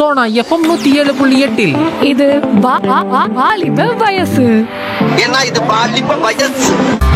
Sona FM நூத்தி ஏழு புள்ளி எட்டில் இது வா- வா- வா- வாலிப வயசு ஏன்னா இது பாலிப்ப வயசு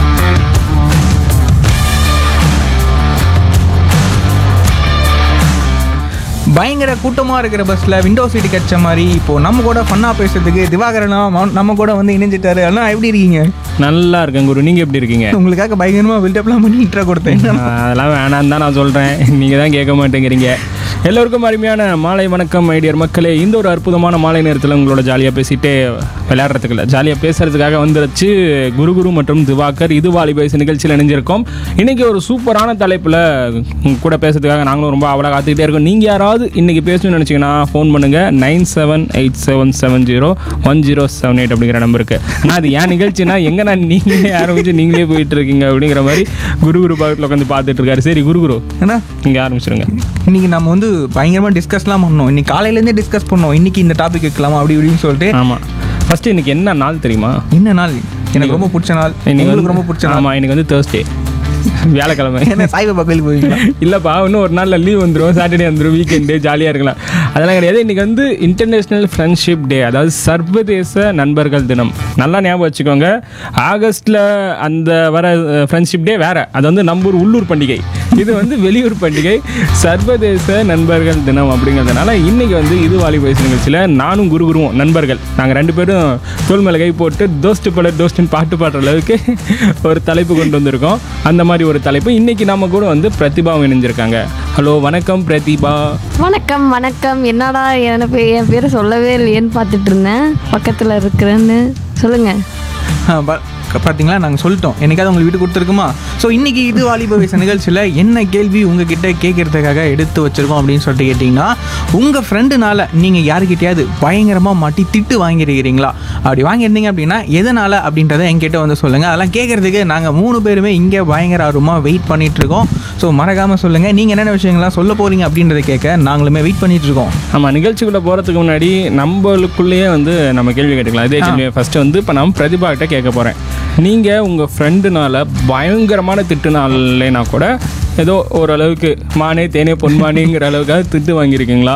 பயங்கர கூட்டமாக இருக்கிற பஸ்ஸில் விண்டோ சீட் கிடைச்ச மாதிரி இப்போ நம்ம கூட ஃபன்னாக பேசுறதுக்கு திவாகரனா ம- நம்ம கூட வந்து இணைஞ்சிட்டாரு அண்ணா எப்படி இருக்கீங்க நல்லா இருக்கேன் குரு நீங்கள் எப்படி இருக்கீங்க உங்களுக்காக பயங்கரமாக பில்டப்லாம் பண்ணி இன்ட்ரோ கொடுத்தேன் ஆஹ் அதெல்லாம் வேணான்னு தான் நான் சொல்கிறேன் நீங்கள் தான் கேட்க மாட்டேங்கிறீங்க எல்லோருக்கும் அருமையான மாலை வணக்கம் ஐடியர் மக்களே இந்த ஒரு அற்புதமான மாலை நேரத்தில் உங்களோட ஜாலியாக பேசிட்டு விளையாடுறதுக்கு இல்லை ஜாலியாக பேசுறதுக்காக வந்துருச்சு குரு குரு மற்றும் திவாகர் இது வாலி பேசு நிகழ்ச்சியில் இணைஞ்சிருக்கோம் இன்னைக்கு ஒரு சூப்பரான தலைப்பில் உங்க கூட பேசுறதுக்காக நாங்களும் ரொம்ப அவளை காத்துக்கிட்டே இருக்கோம் நீங்கள் யாராவது இன்னைக்கு பேசணும்னு நினச்சிங்கன்னா ஃபோன் பண்ணுங்கள் nine seven eight seven seven zero one zero seven eight அப்படிங்கிற நம்பருக்கு நான் அது ஏன் நிகழ்ச்சினா எங்கன்னா நீங்களே ஆரம்பிச்சு நீங்களே போயிட்டு இருக்கீங்க அப்படிங்கிற மாதிரி குரு குரு பக்கத்தில் உட்காந்து பார்த்துட்டு இருக்காரு சரி குரு குரு ஏன்னா நீங்கள் ஆரம்பிச்சிருங்க இன்னைக்கு நம்ம வந்து பயங்கரமாக டிஸ்கஸ்லாம் பண்ணோம் இன்னைக்கு காலையிலேருந்தே டிஸ்கஸ் பண்ணோம் இன்னைக்கு இந்த டாபிக் வைக்கலாமா அப்படி இப்படின்னு சொல்லிட்டு ஆமாம் ஃபஸ்ட்டு இன்னைக்கு என்ன நாள் தெரியுமா என்ன நாள் எனக்கு ரொம்ப பிடிச்ச நாள் இன்னைக்கு உங்களுக்கு வந்து- ரொம்ப பிடிச்ச நாள் ஆமாம் இன்னைக்கு வந்து தேர்ஸ்டே வியாழக்கிழமை என்ன சாய்பாபா கோயிலுக்கு போவீங்களா இல்லைப்பா இன்னும் ஒரு நாளில் லீவ் வந்துடும் சாட்டர்டே வந்துடும் வீக்கெண்டு ஜாலியாக இருக்கலாம் அதெல்லாம் கிடையாது இன்றைக்கி வந்து இன்டர்நேஷ்னல் ஃப்ரெண்ட்ஷிப் டே அதாவது சர்வதேச நண்பர்கள் தினம் நல்லா ஞாபகம் வச்சுக்கோங்க ஆகஸ்ட்டில் அந்த வர ஃப்ரெண்ட்ஷிப் டே வேறு அது வந்து நம்ம ஊர் உள்ளூர் பண்டிகை இது வந்து வெளியூர் பண்டிகை சர்வதேச நண்பர்கள் தினம் அப்படிங்கிறதுனால இன்றைக்கி வந்து இது வாலி வயசு நிகழ்ச்சியில் நானும் குரு குருவும் நண்பர்கள் நாங்கள் ரெண்டு பேரும் தோல் மேலே கை போட்டு தோஸ்ட் பட தோஸ்டின் பாட்டு பாடுற அளவுக்கு ஒரு தலைப்பு கொண்டு வந்திருக்கோம் அந்த மாதிரி ஒரு தலைப்பு இன்னைக்கு நம்ம கூட வந்து பிரதிபாவும் இணைஞ்சிருக்காங்க ஹலோ வணக்கம் பிரதிபா வணக்கம் வணக்கம் என்னடா எனக்கு என் பேரை சொல்லவே இல்லையேன்னு பார்த்துட்டு இருந்தேன் பக்கத்தில் இருக்கிறேன்னு சொல்லுங்க ஆ, பா- பார்த்தீங்களா நாங்கள் சொல்லிட்டோம் என்னைக்காவது உங்களுக்கு வீட்டு கொடுத்துருக்குமா ஸோ இன்னைக்கு இது வாலிப வயசு நிகழ்ச்சியில் என்ன கேள்வி உங்ககிட்ட கேட்கறதுக்காக எடுத்து வச்சிருக்கோம் அப்படின்னு சொல்லிட்டு கேட்டிங்கன்னா உங்கள் ஃப்ரெண்டுனால நீங்கள் யாருக்கிட்டையாவது பயங்கரமாக மாட்டி திட்டு வாங்கியிருக்கிறீங்களா அப்படி வாங்கியிருந்தீங்க அப்படின்னா எதனால் அப்படின்றத என்கிட்ட வந்து சொல்லுங்கள் அதெல்லாம் கேட்குறதுக்கு நாங்கள் மூணு பேருமே இங்கே பயங்கர ஆர்வமாக வெயிட் பண்ணிட்டு இருக்கோம் ஸோ மறக்காமல் சொல்லுங்கள் நீங்கள் என்னென்ன விஷயங்கள்லாம் சொல்ல போகிறீங்க அப்படின்றத கேட்க நாங்களுமே வெயிட் பண்ணிட்டு இருக்கோம் ஆமாம் நிகழ்ச்சிக்குள்ளே போகிறதுக்கு முன்னாடி நம்மளுக்குள்ளேயே வந்து நம்ம கேள்வி கேட்டுக்கலாம் இதே கேள்வி ஃபஸ்ட்டு வந்து இப்போ நான் பிரதிபா கிட்ட கேட்க போகிறேன் நீங்கள் உங்கள் ஃப்ரெண்டுனால பயங்கரமான திட்டுனாலேனா கூட ஏதோ ஓரளவுக்கு மானே தேனே பொன்மானேங்கிற அளவுக்காக திட்டு வாங்கியிருக்கீங்களா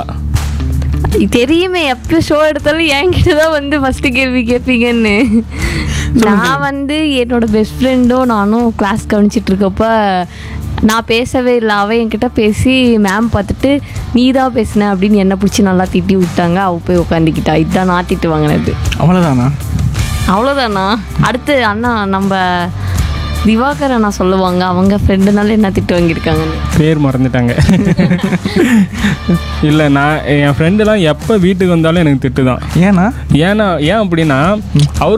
தெரியுமே எப்போ ஷோ எடுத்தாலும் என்கிட்ட தான் வந்து ஃபஸ்ட்டு கேள்வி கேட்பீங்கன்னு நான் வந்து என்னோட பெஸ்ட் ஃப்ரெண்டும் நானும் கிளாஸ் கவனிச்சிட்டு இருக்கப்ப நான் பேசவே இல்லை அவள் என்கிட்ட பேசி மேம் பார்த்துட்டு நீ தான் பேசின அப்படின்னு என்னை பிடிச்சி நல்லா திட்டி விட்டாங்க அவள் போய் உட்காந்துக்கிட்டா இதுதான் நான் திட்டு வாங்கினது அவ்வளோதானா அவ்வளோதானா அடுத்து அண்ணா நம்ம திவாகர் அண்ணா சொல்லுவாங்க அவங்க ஃப்ரெண்டுனால என்ன திட்டு வாங்கியிருக்காங்கன்னு பேர் மறந்துட்டாங்க இல்லை நான் என் ஃப்ரெண்டெல்லாம் எப்போ வீட்டுக்கு வந்தாலும் எனக்கு திட்டு தான் ஏன்னா ஏன்னா ஏன் அப்படின்னா அவர்